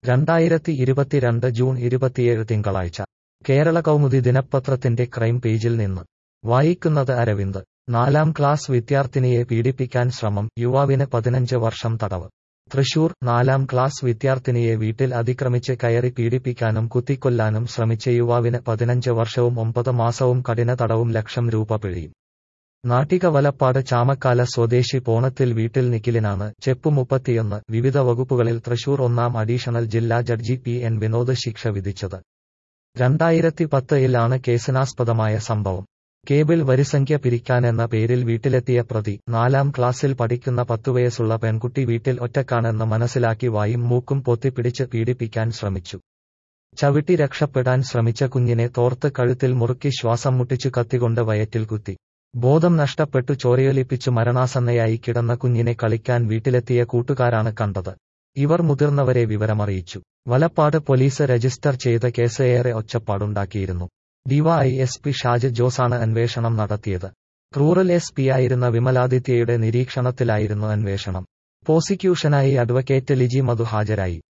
രണ്ടായിരത്തി ഇരുപത്തിരണ്ട് ജൂൺ ഇരുപത്തിയേഴ് തിങ്കളാഴ്ച കേരള കൗമുദി ദിനപത്രത്തിന്റെ ക്രൈം പേജിൽ നിന്ന് വായിക്കുന്നത് അരവിന്ദ് നാലാം ക്ലാസ് വിദ്യാർത്ഥിനിയെ പീഡിപ്പിക്കാൻ ശ്രമം യുവാവിന് പതിനഞ്ച് വർഷം തടവ് തൃശൂർ നാലാം ക്ലാസ് വിദ്യാർത്ഥിനിയെ വീട്ടിൽ അതിക്രമിച്ച് കയറി പീഡിപ്പിക്കാനും കുത്തിക്കൊല്ലാനും ശ്രമിച്ച യുവാവിന് പതിനഞ്ച് വർഷവും ഒമ്പത് മാസവും കഠിന തടവും ലക്ഷം രൂപ പിഴയും നാട്ടിക വലപ്പാട് ചാമക്കാല സ്വദേശി പോണത്തിൽ വീട്ടിൽ നിഖിലിനാണ് ചെപ്പു മുപ്പത്തിയൊന്ന് വിവിധ വകുപ്പുകളിൽ തൃശൂർ ഒന്നാം അഡീഷണൽ ജില്ലാ ജഡ്ജി പി എൻ വിനോദ് ശിക്ഷ വിധിച്ചത് രണ്ടായിരത്തി പത്തിലാണ് കേസിനാസ്പദമായ സംഭവം കേബിൾ വരിസംഖ്യ പിരിക്കാനെന്ന പേരിൽ വീട്ടിലെത്തിയ പ്രതി നാലാം ക്ലാസ്സിൽ പഠിക്കുന്ന പത്തുവയസ്സുള്ള പെൺകുട്ടി വീട്ടിൽ ഒറ്റക്കാണെന്ന് മനസ്സിലാക്കി വായും മൂക്കും പൊത്തിപ്പിടിച്ച് പീഡിപ്പിക്കാൻ ശ്രമിച്ചു ചവിട്ടി രക്ഷപ്പെടാൻ ശ്രമിച്ച കുഞ്ഞിനെ തോർത്ത് കഴുത്തിൽ മുറുക്കി ശ്വാസം മുട്ടിച്ചു കത്തികൊണ്ട് വയറ്റിൽ കുത്തി ബോധം നഷ്ടപ്പെട്ടു ചോരയൊലിപ്പിച്ചു മരണാസന്നയായി കിടന്ന കുഞ്ഞിനെ കളിക്കാൻ വീട്ടിലെത്തിയ കൂട്ടുകാരാണ് കണ്ടത് ഇവർ മുതിർന്നവരെ വിവരമറിയിച്ചു വലപ്പാട് പോലീസ് രജിസ്റ്റർ ചെയ്ത കേസ് ഏറെ ഒച്ചപ്പാടുണ്ടാക്കിയിരുന്നു ഡിവൈഎസ്പി ഷാജ് ജോസാണ് അന്വേഷണം നടത്തിയത് റൂറൽ എസ് പി ആയിരുന്ന വിമലാദിത്യയുടെ നിരീക്ഷണത്തിലായിരുന്നു അന്വേഷണം പ്രോസിക്യൂഷനായി അഡ്വക്കേറ്റ് ലിജി മധു ഹാജരായി